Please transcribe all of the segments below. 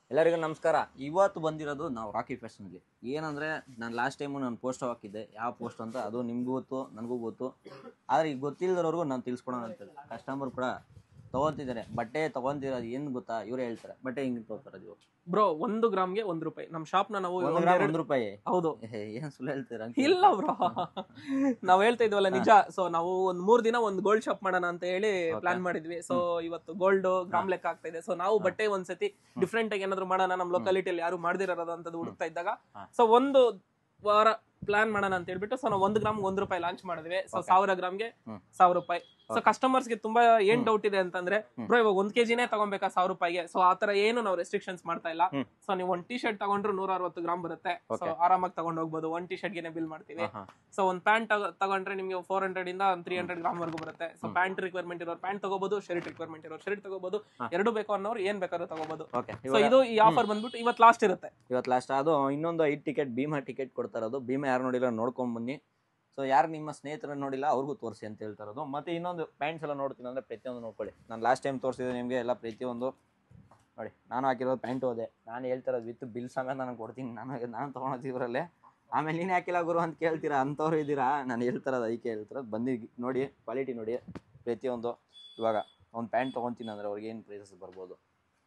ಎಲ್ಲರಿಗೂ ನಮಸ್ಕಾರ ಇವತ್ತು ಬಂದಿರೋದು ನಾವು ರಾಕಿ ಫ್ಯಾಷನ್ಗೆ ಏನಂದರೆ ನಾನು ಲಾಸ್ಟ್ ಟೈಮು ನಾನು ಪೋಸ್ಟ್ ಹಾಕಿದ್ದೆ ಯಾವ ಪೋಸ್ಟ್ ಅಂತ ಅದು ನಿಮಗೂ ಗೊತ್ತು ನನಗೂ ಗೊತ್ತು ಆದರೆ ಈಗ ಗೊತ್ತಿಲ್ಲದವ್ರಿಗೂ ನಾನು ತಿಳಿಸ್ಕೊಡೋಣ ಅಂತ ಕಸ್ಟಮರ್ ಕೂಡ ತೊಗೊತಿದ್ದಾರೆ ಬಟ್ಟೆ ತೊಗೊತಿರೋದು ಏನು ಗೊತ್ತಾ ಇವರೇ ಹೇಳ್ತಾರೆ ಬಟ್ಟೆ ಹಿಂಗೆ ತೊಗೊತಾರೆ ನೀವು ಬ್ರೋ ಒಂದು ಗ್ರಾಮ್ಗೆ ಒಂದ್ ರೂಪಾಯಿ ನಮ್ ಶಾಪ್ ನ ನಾವು ಒಂದು ಒಂದ್ ಗ್ರಾಮ್ ಎರಡ್- ಒಂದು ರೂಪಾಯಿ ಹೌದು ಏನು ಸುಳ್ಳು ಹೇಳ್ತೀರಾ ಇಲ್ಲ ಬ್ರೋ ನಾವ್ ಹೇಳ್ತಾ ಇದ್ವಲ್ಲ ನಿಜ ಸೊ ನಾವು ಒಂದ್ ಮೂರ್ ದಿನ ಒಂದ್ ಗೋಲ್ಡ್ ಶಾಪ್ ಮಾಡೋಣ ಅಂತ ಹೇಳಿ ಪ್ಲಾನ್ ಮಾಡಿದ್ವಿ ಸೊ ಇವತ್ತು ಗೋಲ್ಡ್ ಗ್ರಾಮ್ ಲೆಕ್ಕ ಆಗ್ತಾ ಇದೆ ಸೊ ನಾವು ಬಟ್ಟೆ ಒಂದ್ಸತಿ ಡಿಫ್ರೆಂಟ್ ಆಗಿ ಏನಾದ್ರು ಮಾಡೋಣ ನಮ್ ಲೊಕಾಲಿಟಿಯಲ್ಲಿ ಯಾರು ಮಾಡ್ದಿರೋದಂತದ್ದು ಹುಡುಕ್ತಾ ಇದ್ದಾಗ ಹಾ. ಸೊ ಒಂದು ವಾರ ಪ್ಲಾನ್ ಮಾಡೋಣ ಅಂತ ಹೇಳ್ಬಿಟ್ಟು ಸೊ ನಾವು ಒಂದು ಗ್ರಾಮ್ ಒಂದ್ ರೂಪಾಯಿ ಲಾಂಚ್ ಮಾಡಿದ್ವಿ ಸೊ Okay. ಸಾವಿರ ಗ್ರಾಮ್ಗೆ ಹ್ಮ್. ಸಾವಿರ ರೂಪಾಯಿ ಸೊ Okay. ಕಸ್ಟಮರ್ಸ್ ಗೆ ತುಂಬಾ ಏನ್ ಹ್ಮ್. ಡೌಟ್ ಇದೆ ಅಂತಂದ್ರೆ ಹ್ಮ್. ಬ್ರೋ ಇವಾಗ ಒಂದ್ ಕೆಜಿನೇ ತಗೊಬೇಕಾ ಸಾವಿರ ರೂಪಾಯಿಗೆ ಸೊ ಆತರ ಏನು ನಾವು ರೆಸ್ಟ್ರಿಕ್ಷನ್ಸ್ ಮಾಡ್ತಾ ಇಲ್ಲ ಹ್ಮ್. ಸೊ ನೀವು ಒಂದ್ ಟಿ ಶರ್ಟ್ ತಗೊಂಡ್ರು ನೂರ ಅರವತ್ತು ಗ್ರಾಮ್ ಬರುತ್ತೆ ಸೊ Okay. ಆರಾಮಾಗಿ ತಗೊಂಡ್ ಹೋಗ್ಬೋದು ಒಂದ್ ಟಿ ಶರ್ಟ್ ಗೆ ಬಿಲ್ ಮಾಡ್ತೀವಿ ಹಾಂ ಸೊ ಒಂದ್ ಪ್ಯಾಂಟ್ ತಗೊಂಡ್ರೆ ನಿಮಗೆ ಫೋರ್ ಹಂಡ್ರೆಡ್ ಇಂದ ತ್ರೀ ಹಂಡ್ರೆಡ್ ಗ್ರಾಮ್ ವರೆಗೂ ಬರುತ್ತೆ ಸೊ ಹ್ಮ್. ಪ್ಯಾಂಟ್ ರಿಕ್ವೈರ್ಮೆಂಟ್ ಇರೋರು ಪ್ಯಾಂಟ್ ತಗೋಬಹುದು ಶರ್ಟ್ ರಿಕ್ವೈರ್ಮೆಂಟ್ ಇರೋರು ಶರ್ಟ್ ತಗೋಬಹುದು ಹಾ. ಎರಡು ಬೇಕು ಅನ್ನೋರು ಏನ್ ಬೇಕಾದ್ರೂ ತಗೋಬಹುದು ಓಕೆ ಸೊ ಇದು ಈ ಆಫರ್ ಬಂದ್ಬಿಟ್ಟು ಇವತ್ತು ಲಾಸ್ಟ್ ಇರುತ್ತೆ ಇವತ್ತು ಲಾಸ್ಟ್ ಅದು ಇನ್ನೊಂದು ಐದು ಟಿಕೆಟ್ ಭೀಮಾ ಟಿಕೆಟ್ ಕೊಡ್ತಾ ಇರೋದು ಭೀಮಾ ಯಾರು ನೋಡಿಲ್ಲ ನೋಡ್ಕೊಂಡ್ ಬನ್ನಿ ಸೊ ಯಾರು ನಿಮ್ಮ ಸ್ನೇಹಿತರನ್ನ ನೋಡಿಲ್ಲ ಅವ್ರಿಗೂ ತೋರಿಸಿ ಅಂತ ಹೇಳ್ತಾ ಇರೋದು ಮತ್ತೆ ಇನ್ನೊಂದು ಪ್ಯಾಂಟ್ಸ್ ಎಲ್ಲ ನೋಡ್ತೀನಿ ಅಂದ್ರೆ ಪ್ರತಿಯೊಂದು ನೋಡ್ಕೊಳ್ಳಿ ನಾನು ಲಾಸ್ಟ್ ಟೈಮ್ ತೋರಿಸಿದೆ ನಿಮಗೆ ಎಲ್ಲ ಪ್ರತಿಯೊಂದು ನೋಡಿ ನಾನು ಹಾಕಿರೋದು ಪ್ಯಾಂಟ್ ಹೋದೆ ನಾನು ಹೇಳ್ತಾ ಇರೋದು ವಿತ್ ಬಿಲ್ ಸಮೇತ ನಾನು ಕೊಡ್ತೀನಿ ನನಗೆ ನಾನು ತೊಗೊಳೋದು ಇವರಲ್ಲೇ ಆಮೇಲೆ ನೀನು ಹಾಕಿಲ್ಲ ಗುರು ಅಂತ ಕೇಳ್ತೀರಾ ಅಂಥವ್ರು ಇದ್ದೀರಾ ನಾನು ಹೇಳ್ತಿರೋದು ಅದಕ್ಕೆ ಹೇಳ್ತಿರೋದು ಬಂದು ನೋಡಿ ಕ್ವಾಲಿಟಿ ನೋಡಿ ಪ್ರತಿಯೊಂದು ಇವಾಗ ಒಂದು ಪ್ಯಾಂಟ್ ತೊಗೊತೀನಿ ಅಂದರೆ ಅವ್ರಿಗೆ ಏನು ಪ್ರೈಸಸ್ ಬರ್ಬೋದು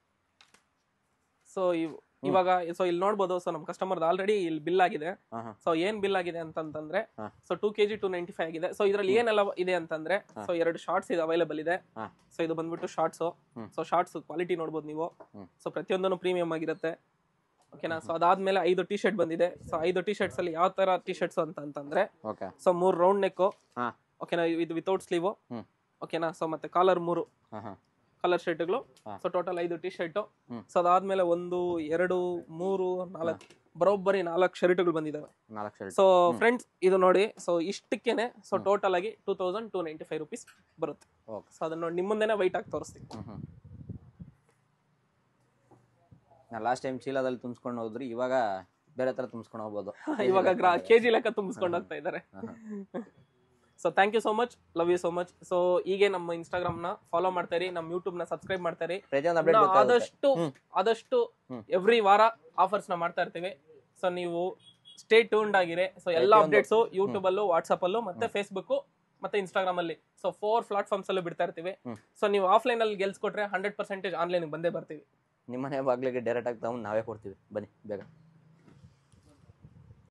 ಸೊ ಇವಾಗ ಸೊ ಇಲ್ಲಿ ನೋಡ್ಬೋದು ಸೊ ನಮ್ ಕಸ್ಟಮರ್ ಆಲ್ರೆಡಿ ಇಲ್ಲಿ ಬಿಲ್ ಆಗಿದೆ ಹಾಂ ಹಾಂ ಸೊ ಏನ್ ಬಿಲ್ ಆಗಿದೆ ಅಂತಂತಂದ್ರೆ ಹಾ. So two KG two ninety five ಆಗಿದೆ ಸೊ ಇದ್ರಲ್ಲಿ ಏನೆಲ್ಲ ಇದೆ ಅಂತಂದ್ರೆ ಹಾ. ಸೊ ಎರಡು ಶಾರ್ಟ್ಸ್ ಇದು ಅವೈಲೇಬಲ್ ಇದೆ ಹಾ. ಸೊ ಇದು ಬಂದ್ಬಿಟ್ಟು shorts hmm. So shorts quality ನೋಡ್ಬೋದು ನೀವು ಹ್ಮ್. ಸೊ ಪ್ರತಿಯೊಂದನ್ನು ಪ್ರೀಮಿಯಂ ಆಗಿರುತ್ತೆ ಓಕೆನಾ ಸೊ ಅದಾದ್ಮೇಲೆ ಐದು ಟಿ ಶರ್ಟ್ ಬಂದಿದೆ ಸೊ ಐದು ಟಿ ಶರ್ಟ್ಸ್ ಅಲ್ಲಿ ಯಾವ ತರ ಟಿ ಶರ್ಟ್ಸ್ ಅಂತ ಅಂತಂದ್ರೆ ಓಕೆ ಸೊ ಮೂರು ರೌಂಡ್ ನೆಕ್ ಹಾ. ಓಕೆನಾ ಇದು ವಿತೌಟ್ ಸ್ಲೀವ್ ಹ್ಮ್. ಓಕೆನಾ ಸೊ ಮತ್ತೆ ಕಾಲರ್ ಮೂರು ಹಾಂ ಹಾಂ ಕಲರ್ ಶರ್ಟ್ಗಳು ಹಾ. ಸೊ ಟೋಟಲ್ ಐದು ಟಿ ಶರ್ಟ್ ಹ್ಮ್. ಸೊ ಅದಾದ್ಮೇಲೆ ಒಂದು ಎರಡು ಮೂರು ನಾಲ್ಕು ಬರೋಬ್ಬರಿ ನಾಲ್ಕು ಶರ್ಟ್ಗಳು ಬಂದಿದ್ದಾವೆ ನಾಲ್ಕು ಶರ್ಟ್ ಸೊ ಫ್ರೆಂಡ್ಸ್ ಇದು ನೋಡಿ ಸೊ ಇಷ್ಟಕ್ಕೇನೆ ಸೊ ಟೋಟಲ್ ಆಗಿ two thousand two ninety five rupees ಬರುತ್ತೆ ಓಕೆ ಸೊ ಅದನ್ನ ನೋಡಿ ನಿಮ್ಮ ಮುಂದೆನೆ ವೈಟ್ ಆಗಿ ತೋರಿಸ್ತೀನಿ ಹ್ಞೂ ಹ್ಞೂ ನಾನು ಲಾಸ್ಟ್ ಟೈಮ್ ಚೀಲದಲ್ಲಿ ತುಂಬಿಸ್ಕೊಂಡು ಹೋದ್ರಿ ಇವಾಗ ಬೇರೆ ಥರ ತುಂಬಿಸ್ಕೊಂಡು ಹೋಗ್ಬೋದು ಇವಾಗ ಗ್ರಾ ಕೆಜಿ ಲೆಕ್ಕ ತುಂಬಿಸ್ಕೊಂಡು ಹೋಗ್ತಾ ಇದ್ದಾರೆ so thank you so much love you so much so ಹೀಗೆ ನಮ್ಮ ಇನ್ಸ್ಟಾಗ್ರಾಮ್ ನ ಫಾಲೋ ಮಾಡ್ತಾರಿ ನಮ್ಮ ಯೂಟ್ಯೂಬ್ ನ ಸಬ್ಸ್ಕ್ರೈಬ್ ಮಾಡ್ತಾರಿ ಪ್ರತಿಯೊಂದು ಅಪ್ಡೇಟ್ ನಾವು ಆದಷ್ಟು ಹ್ಮ್. ಆದಷ್ಟು ಹ್ಮ್. ಎವ್ರಿ ವಾರ ಆಫರ್ಸ್ ನ ಮಾಡ್ತಾ ಇರ್ತೀವಿ ಸೊ ನೀವು ಸ್ಟೇ ಟ್ಯೂನ್ಡ್ ಆಗಿರಿ ಸೊ ಎಲ್ಲ ಪ್ರತಿಯೊಂದು. ಅಪ್ಡೇಟ್ಸ್ ಯೂಟ್ಯೂಬ್ ಅಲ್ಲೂ ವಾಟ್ಸ್ಆಪ್ ಅಲ್ಲೂ ಮತ್ತೆ ಫೇಸ್ಬುಕ್ ಮತ್ತೆ ಇನ್ಸ್ಟಾಗ್ರಾಮ್ ಅಲ್ಲಿ ಸೊ ಫೋರ್ ಪ್ಲಾಟ್ಫಾರ್ಮ್ಸ್ ಅಲ್ಲೂ ಬಿಡ್ತಾ ಇರ್ತೀವಿ ಹ್ಮ್. ಸೊ ನೀವು ಆಫ್ಲೈನ್ ಅಲ್ಲಿ ಗೆಲ್ಸ್ಕೊಟ್ರೆ ಹಂಡ್ರೆಡ್ ಪರ್ಸೆಂಟೇಜ್ ಆನ್ಲೈನ್ ಬಂದೇ ಬರ್ತೀವಿ ನಿಮ್ಮನೆ ಬಾಗ್ಲಿಗೆ ಡೈರೆಕ್ಟ್ ಆಗಿ ತಗೊಂಡು ನಾವೇ ಕೊಡ್ತೀವಿ ಬನ್ನಿ ಬೇಗ